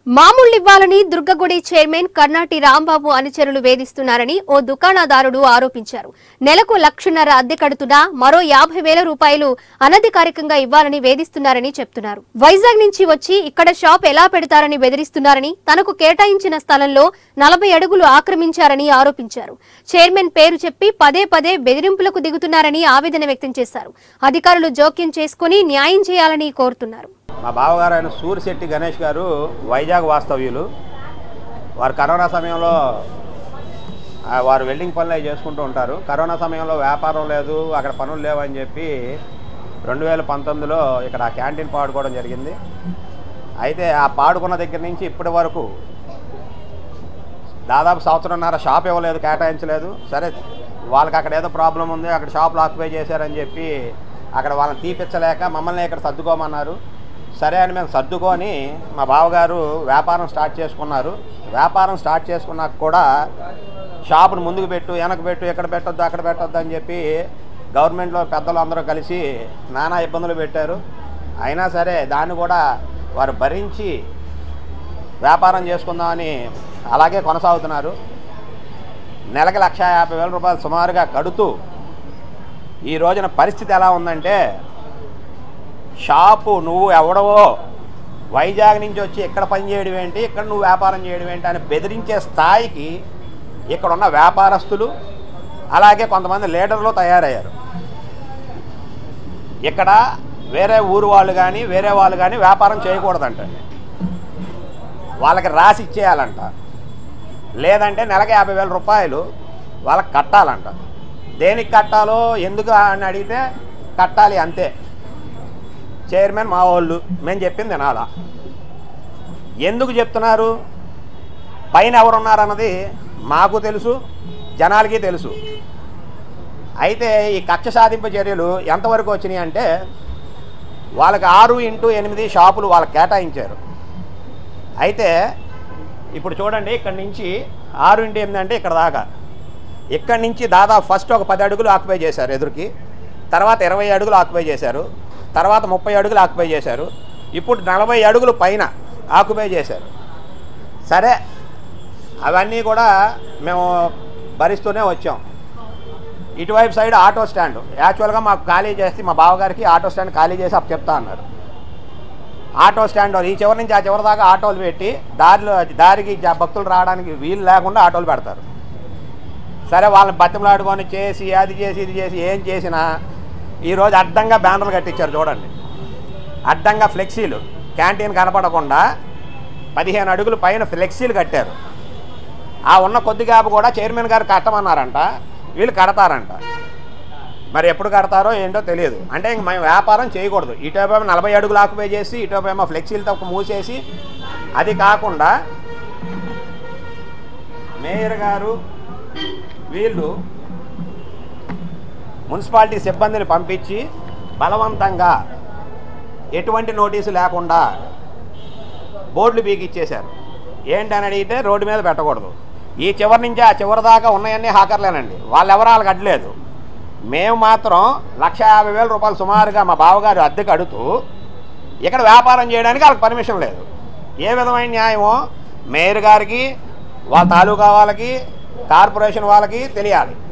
మామూళ్ళు ఇవ్వాలని దుర్గగుడి చైర్మన్ కర్ణాటి రాంబాబు అనుచరులు వేధిస్తున్నారని ఓ దుకాణదారుడు ఆరోపించారు నెలకు లక్షన్నర అద్దె కడుతున్నా మరో యాభై వేల రూపాయలు అనధికారికంగా ఇవ్వాలని వేధిస్తున్నారని చెప్తున్నారు వైజాగ్ నుంచి వచ్చి ఇక్కడ షాప్ ఎలా పెడతారని బెదిరిస్తున్నారని తనకు కేటాయించిన స్థలంలో నలభై అడుగులు ఆక్రమించారని ఆరోపించారు చైర్మన్ పేరు చెప్పి పదే పదే బెదిరింపులకు దిగుతున్నారని ఆవేదన వ్యక్తం చేశారు అధికారులు జోక్యం చేసుకుని న్యాయం చేయాలని కోరుతున్నారు మా బావగారు ఆయన సూరిశెట్టి గణేష్ గారు వైజాగ్ వాస్తవ్యులు వారు కరోనా సమయంలో ఆ, వారు వెల్డింగ్ పనులు అవి చేసుకుంటూ ఉంటారు కరోనా సమయంలో వ్యాపారం లేదు అక్కడ పనులు లేవని చెప్పి రెండు వేల పంతొమ్మిదిలో ఇక్కడ ఆ క్యాంటీన్ పాడుకోవడం జరిగింది అయితే ఆ పాడుకున్న దగ్గర నుంచి ఇప్పటి వరకు దాదాపు సంవత్సరంన్నర షాప్ ఇవ్వలేదు కేటాయించలేదు సరే వాళ్ళకి అక్కడ ఏదో ప్రాబ్లం ఉంది అక్కడ షాప్లు ఆక్యుపై చేశారని చెప్పి అక్కడ వాళ్ళని తీపిచ్చలేక మమ్మల్ని ఇక్కడ సర్దుకోమన్నారు సరే అని మేము సర్దుకొని మా బావగారు వ్యాపారం స్టార్ట్ చేసుకున్నారు వ్యాపారం స్టార్ట్ చేసుకున్నాక కూడా షాపును ముందుకు పెట్టు వెనక పెట్టు ఎక్కడ పెట్టొద్దు అక్కడ పెట్టొద్దు అని చెప్పి గవర్నమెంట్లో పెద్దలు అందరూ కలిసి నానా ఇబ్బందులు పెట్టారు అయినా సరే దాన్ని కూడా వారు భరించి వ్యాపారం చేసుకుందామని అలాగే కొనసాగుతున్నారు నెలకి లక్ష యాభై వేల రూపాయలు సుమారుగా కడుతూ ఈ రోజున పరిస్థితి ఎలా ఉందంటే షాపు నువ్వు ఎవడవో వైజాగ్ నుంచి వచ్చి ఇక్కడ పని చేయడం ఏంటి ఇక్కడ నువ్వు వ్యాపారం చేయడం ఏంటి అని బెదిరించే స్థాయికి ఇక్కడ ఉన్న వ్యాపారస్తులు అలాగే కొంతమంది లీడర్లు తయారయ్యారు ఇక్కడ వేరే ఊరు వాళ్ళు కానీ వేరే వాళ్ళు కానీ వ్యాపారం చేయకూడదంట వాళ్ళకి రాసి ఇచ్చేయాలంట లేదంటే నెలకి యాభై వేల రూపాయలు వాళ్ళకి కట్టాలంట దేనికి కట్టాలో ఎందుకు అని అడిగితే కట్టాలి అంతే చైర్మన్ మా వాళ్ళు మేము చెప్పింది వినాలా ఎందుకు చెప్తున్నారు పైన ఎవరున్నారన్నది మాకు తెలుసు జనాలకి తెలుసు అయితే ఈ కక్ష సాధింపు చర్యలు ఎంతవరకు వచ్చినాయి అంటే వాళ్ళకి ఆరు ఇంటూ ఎనిమిది షాపులు వాళ్ళకి కేటాయించారు అయితే ఇప్పుడు చూడండి ఇక్కడి నుంచి ఆరు ఇంటూ ఎనిమిది అంటే ఇక్కడ దాకా ఇక్కడి నుంచి దాదాపు ఫస్ట్ ఒక పది అడుగులు ఆక్యుపై చేశారు ఎదురుకి తర్వాత ఇరవై అడుగులు ఆక్యుపై చేశారు తర్వాత ముప్పై అడుగులు ఆక్యుపై చేశారు ఇప్పుడు నలభై అడుగులు పైన ఆక్యుపై చేశారు సరే అవన్నీ కూడా మేము భరిస్తూనే వచ్చాం ఇటువైపు సైడ్ ఆటో స్టాండ్ యాక్చువల్గా మాకు ఖాళీ చేసి మా బావగారికి ఆటో స్టాండ్ ఖాళీ చేసి అప్పు చెప్తా అన్నారు ఆటో స్టాండ్ వాళ్ళు ఈ చివరి నుంచి ఆ చివరి దాకా ఆటోలు పెట్టి దారిలో దారికి జ- భక్తులు రావడానికి వీలు లేకుండా ఆటోలు పెడతారు సరే వాళ్ళని బతిమలాడుకొని చేసి అది చేసి ఇది చేసి ఏం చేసినా ఈరోజు అడ్డంగా బ్యానర్లు కట్టించారు చూడండి అడ్డంగా ఫ్లెక్సీలు క్యాంటీన్ కనపడకుండా పదిహేను అడుగులు పైన ఫ్లెక్సీలు కట్టారు ఆ ఉన్న కొద్ది గ్యాప్ కూడా చైర్మన్ గారు కట్టమన్నారంట వీళ్ళు కడతారంట మరి ఎప్పుడు కడతారో ఏంటో తెలియదు అంటే ఇంక మేము వ్యాపారం చేయకూడదు ఇటువైపు నలభై అడుగులు ఆక్యుపై చేసి ఇటువైపు ఫ్లెక్సీలతో మూసేసి అది కాకుండా మేయర్ గారు వీళ్ళు మున్సిపాలిటీ సిబ్బందిని పంపించి బలవంతంగా ఎటువంటి నోటీసు లేకుండా బోర్డులు బీకిచ్చేశారు ఏంటని అడిగితే రోడ్డు మీద పెట్టకూడదు ఈ చివరి నుంచి ఆ చివరి దాకా ఉన్నాయన్నీ హాకర్లేనండి వాళ్ళు ఎవరు వాళ్ళకి అడ్డలేదు మేము మాత్రం లక్ష యాభై వేల రూపాయలు సుమారుగా మా బావగారు అద్దెకు అడుగుతూ ఇక్కడ వ్యాపారం చేయడానికి వాళ్ళకి పర్మిషన్ లేదు ఏ విధమైన న్యాయమో మేయర్ గారికి వాళ్ళ తాలూకా వాళ్ళకి కార్పొరేషన్ వాళ్ళకి తెలియాలి